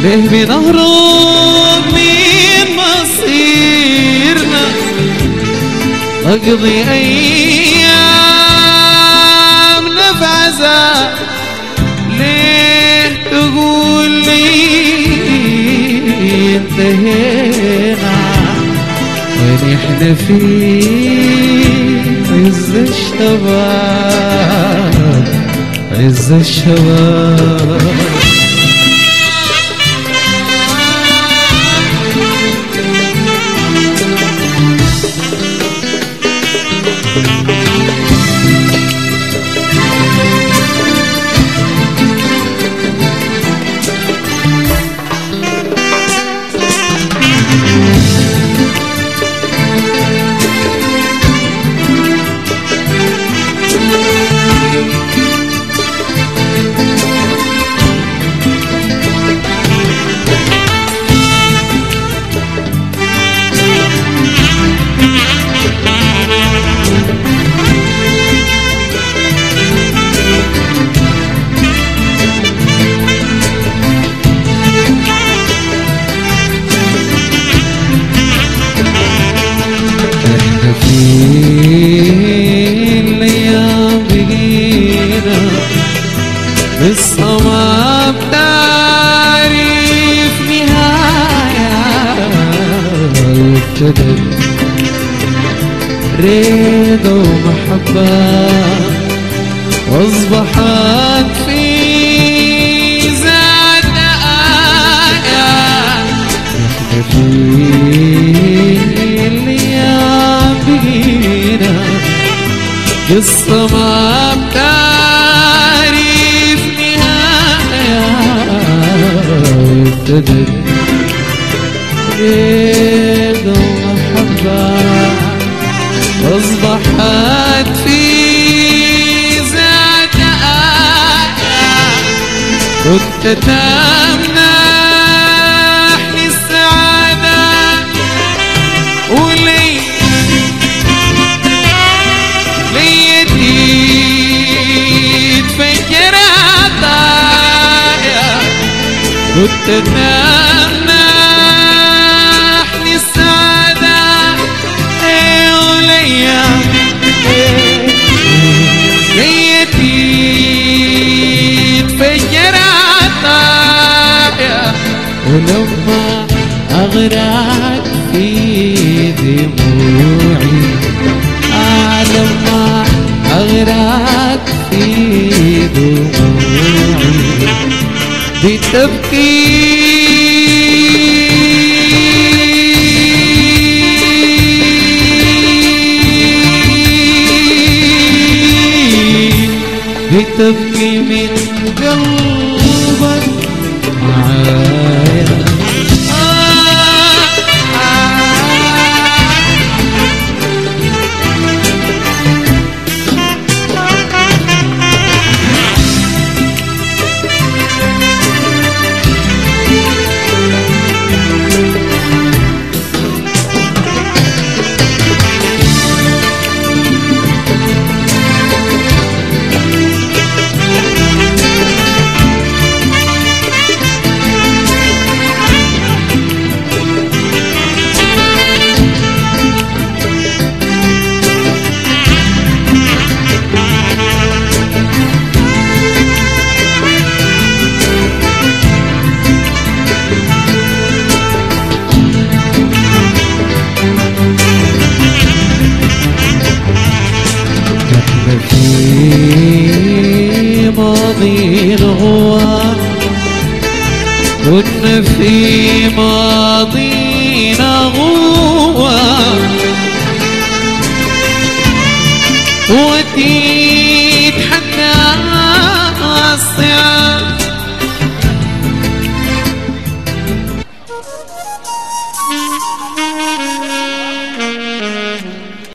ليه بنهرب من مصيرنا نقضي أيامنا في عذاب ليه تقول لي انتهينا وين احنا في عز الشباب عز الشباب احنا في الايام بقينا قصة ما بتعرف نهاية وابتدت رضا ومحبة واصبحت في ذات آية احنا في الايام بقينا قصة ما بتعرف نهاية ابتدت رضا ومحبة أصبحت في ذات آية كنت تمنح السعادة ولي ليتي تفكر عطايا كنت تمنحني السعادة إيه وليا إيه ليتي تفكر عطايا ولما أغرق في دموعي آه لما أغرق في دموعي بتبكي بتبكي من قلبك معايا آه آه احنا في ماضي الغوار كنا في ماضي